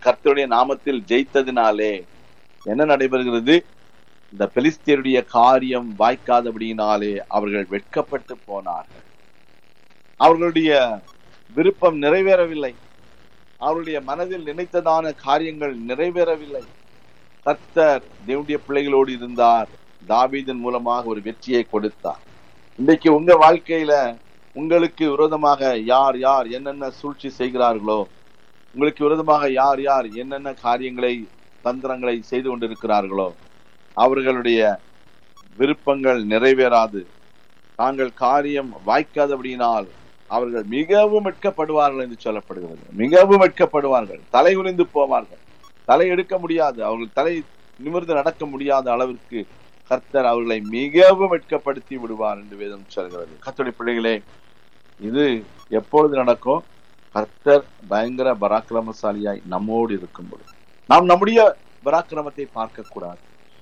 கர்த்தருடைய நாமத்தில் ஜெயித்ததினாலே என்ன நடைபெறுகிறது இந்த பெலிஸ்தியருடைய காரியம் வாய்க்காதபடியினாலே அவர்கள் வெட்கப்பட்டு போனார்கள் அவர்களுடைய விருப்பம் நிறைவேறவில்லை அவருடைய மனதில் நினைத்ததான காரியங்கள் நிறைவேறவில்லை கர்த்தர் தேவனுடைய பிள்ளைகளோடு இருந்தார் தாவீதின் மூலமாக ஒரு வெற்றியை கொடுத்தார் இன்றைக்கு உங்க வாழ்க்கையில உங்களுக்கு விரோதமாக யார் யார் என்னென்ன சூழ்ச்சி செய்கிறார்களோ உங்களுக்கு விரோதமாக யார் யார் என்னென்ன காரியங்களை தந்திரங்களை செய்து கொண்டிருக்கிறார்களோ அவர்களுடைய விருப்பங்கள் நிறைவேறாது தாங்கள் காரியம் வாய்க்காதபடியினால் அவர்கள் மிகவும் வெட்கப்படுவார்கள் என்று சொல்லப்படுகிறது மிகவும் வெட்கப்படுவார்கள் தலை குனிந்து போவார்கள் தலை எடுக்க முடியாது அவர்கள் தலை நிமிர்ந்து நடக்க முடியாத அளவிற்கு கர்த்தர் அவர்களை மிகவும் வெட்கப்படுத்தி விடுவார் என்று வேதம் சொல்கிறது கர்த்தருடைய பிள்ளைகளே இது எப்பொழுது நடக்கும் கர்த்தர் பயங்கர பராக்கிரமசாலியாய் நம்மோடு இருக்கும் பொழுது நாம் நம்முடைய பராக்கிரமத்தை பார்க்க கூடாது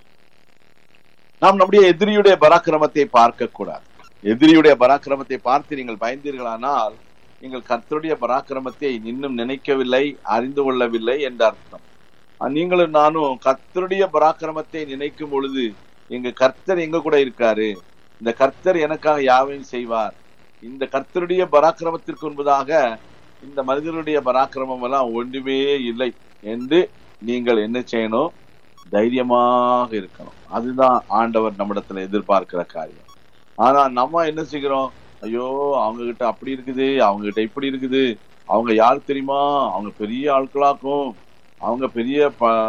நாம் நம்முடைய எதிரியுடைய பராக்கிரமத்தை பார்க்க கூடாது எதிரியுடைய பராக்கிரமத்தை பார்த்து நீங்கள் பயந்தீர்களானால் நீங்கள் கர்த்தருடைய பராக்கிரமத்தை இன்னும் நினைக்கவில்லை அறிந்து கொள்ளவில்லை என்ற அர்த்தம் நீங்களும் நானும் கர்த்தருடைய பராக்கிரமத்தை நினைக்கும் பொழுது எங்க கர்த்தர் எங்க கூட இருக்காரு இந்த கர்த்தர் எனக்காக யாவையும் செய்வார் இந்த கர்த்தருடைய பராக்கிரமத்திற்கு முன்பதாக இந்த மனிதனுடைய பராக்கிரமம் எல்லாம் ஒன்றுமே இல்லை என்று நீங்கள் என்ன செய்யணும் தைரியமாக இருக்கணும் அதுதான் ஆண்டவர் நம்மிடத்துல எதிர்பார்க்கிற காரியம் ஆனா நம்ம என்ன செய்கிறோம் ஐயோ அவங்க கிட்ட அப்படி இருக்குது அவங்க கிட்ட இப்படி இருக்குது அவங்க யார் தெரியுமா அவங்க பெரிய ஆட்களாக்கும் அவங்க பெரிய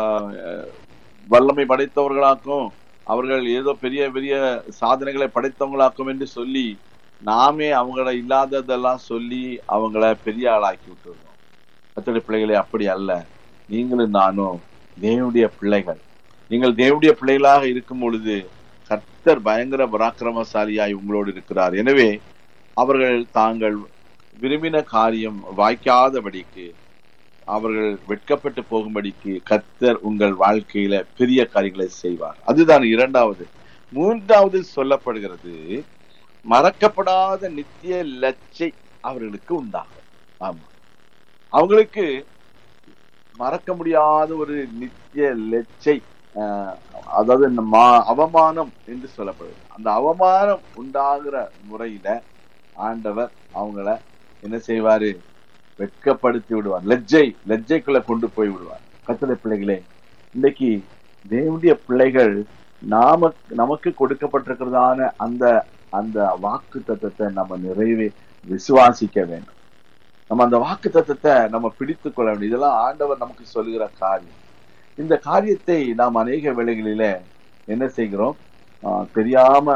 வல்லமை படைத்தவர்களாக்கும் அவர்கள் ஏதோ பெரிய பெரிய சாதனைகளை படைத்தவங்களாக்கும் என்று சொல்லி நாமே அவங்கள இல்லாததெல்லாம் சொல்லி அவங்கள பெரிய ஆளாக்கி விட்டுருவோம் கத்தோடைய பிள்ளைகளே அப்படி அல்ல நீங்களும் நானும் தேவனுடைய பிள்ளைகள் நீங்கள் தேவனுடைய பிள்ளைகளாக இருக்கும் பொழுது கர்த்தர் பயங்கர பராக்கிரமசாலியாய் உங்களோடு இருக்கிறார் எனவே அவர்கள் தாங்கள் விரும்பின காரியம் வாய்க்காதபடிக்கு அவர்கள் வெட்கப்பட்டு போகும்படிக்கு கர்த்தர் உங்கள் வாழ்க்கையில பெரிய காரியங்களை செய்வார் அதுதான் இரண்டாவது மூன்றாவது சொல்லப்படுகிறது மறக்கப்படாத நித்திய லட்சை அவர்களுக்கு உண்டாகும் ஆமா அவங்களுக்கு மறக்க முடியாத ஒரு நித்திய லட்சை அதாவது அவமானம் என்று சொல்லப்படுது அந்த அவமானம் உண்டாகிற முறையில ஆண்டவர் அவங்கள என்ன செய்வாரு வெட்கப்படுத்தி விடுவார் லெஜ்ஜை லெஜ்ஜைக்குள்ள கொண்டு போய் விடுவார் கத்தலை பிள்ளைகளே இன்னைக்கு தேவனுடைய பிள்ளைகள் நாம நமக்கு கொடுக்கப்பட்டிருக்கிறதான அந்த அந்த வாக்கு தத்துவத்தை நம்ம நிறைவே விசுவாசிக்க வேண்டும் நம்ம அந்த வாக்கு தத்துவத்தை நம்ம பிடித்து கொள்ள வேண்டும் இதெல்லாம் ஆண்டவர் நமக்கு சொல்லுகிற காரியம் இந்த காரியத்தை நாம் அநேக வேளைகளில என்ன செய்கிறோம் தெரியாம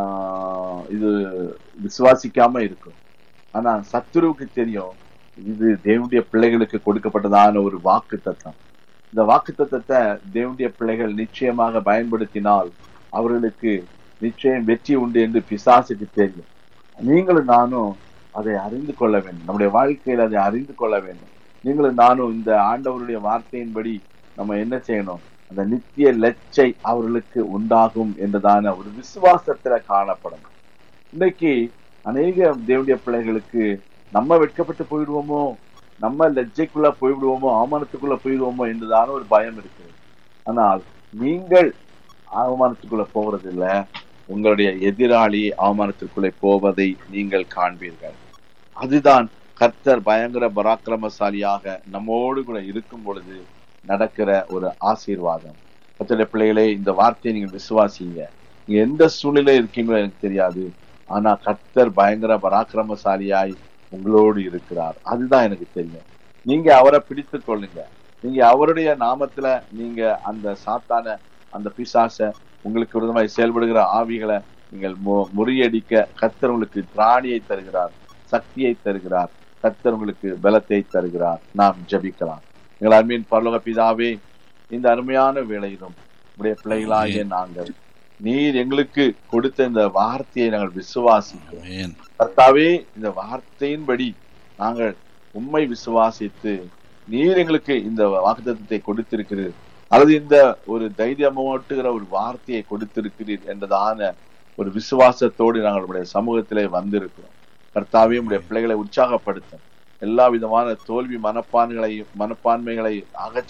இது விசுவாசிக்காம இருக்கும் ஆனா சத்துருவுக்கு தெரியும் இது தேவனுடைய பிள்ளைகளுக்கு கொடுக்கப்பட்டதான ஒரு வாக்கு தத்துவம் இந்த வாக்கு தத்துவத்தை தேவனுடைய பிள்ளைகள் நிச்சயமாக பயன்படுத்தினால் அவர்களுக்கு நிச்சயம் வெற்றி உண்டு என்று பிசாசுக்கு தெரியும் நீங்களும் நானும் அதை அறிந்து கொள்ள வேண்டும் நம்முடைய வாழ்க்கையில் அதை அறிந்து கொள்ள வேண்டும் நீங்களும் நானும் இந்த ஆண்டவருடைய வார்த்தையின்படி நம்ம என்ன செய்யணும் அந்த நித்திய லட்சை அவர்களுக்கு உண்டாகும் என்றதான ஒரு விசுவாசத்துல காணப்படணும் இன்னைக்கு அநேக தேவனுடைய பிள்ளைகளுக்கு நம்ம வெட்கப்பட்டு போயிடுவோமோ நம்ம லஜ்ஜைக்குள்ள போய்விடுவோமோ அவமானத்துக்குள்ள போயிடுவோமோ என்றுதான ஒரு பயம் இருக்கிறது ஆனால் நீங்கள் அவமானத்துக்குள்ள போவதில்ல உங்களுடைய எதிராளி அவமானத்திற்குள்ளே போவதை நீங்கள் காண்பீர்கள் அதுதான் கர்த்தர் பயங்கர பராக்கிரமசாலியாக நம்மோடு கூட இருக்கும் பொழுது நடக்கிற ஒரு ஆசீர்வாதம் கர்த்தருடைய பிள்ளைகளே இந்த வார்த்தையை நீங்கள் விசுவாசிங்க நீங்க எந்த சூழ்நிலை இருக்கீங்களோ எனக்கு தெரியாது ஆனா கர்த்தர் பயங்கர பராக்கிரமசாலியாய் உங்களோடு இருக்கிறார் அதுதான் எனக்கு தெரியும் நீங்க அவரை பிடித்து கொள்ளுங்க நீங்க அவருடைய நாமத்துல நீங்க அந்த சாத்தான அந்த பிசாச உங்களுக்கு விருதமாய் செயல்படுகிற ஆவிகளை நீங்கள் முறியடிக்க கர்த்தர் உங்களுக்கு திராணியை தருகிறார் சக்தியை தருகிறார் கர்த்தர் உங்களுக்கு பலத்தை தருகிறார் நாம் ஜபிக்கலாம் எங்கள் அருமையின் பரலோக பிதாவே இந்த அருமையான வேளையிலும் உடைய பிள்ளைகளாகிய நாங்கள் நீர் எங்களுக்கு கொடுத்த இந்த வார்த்தையை நாங்கள் விசுவாசிக்கிறோம் கர்த்தாவே இந்த வார்த்தையின்படி நாங்கள் உண்மை விசுவாசித்து நீர் எங்களுக்கு இந்த வாக்குத்தத்தை கொடுத்திருக்கிறீர் அல்லது இந்த ஒரு தைரியமூட்டுகிற ஒரு வார்த்தையை கொடுத்திருக்கிறீர் என்றதான ஒரு விசுவாசத்தோடு நாங்கள் உடைய சமூகத்திலே வந்திருக்கிறோம் கர்த்தாவே உடைய பிள்ளைகளை உற்சாகப்படுத்தும் எல்லா விதமான தோல்வி மனப்பான்களை மனப்பான்மைகளை அகற்ற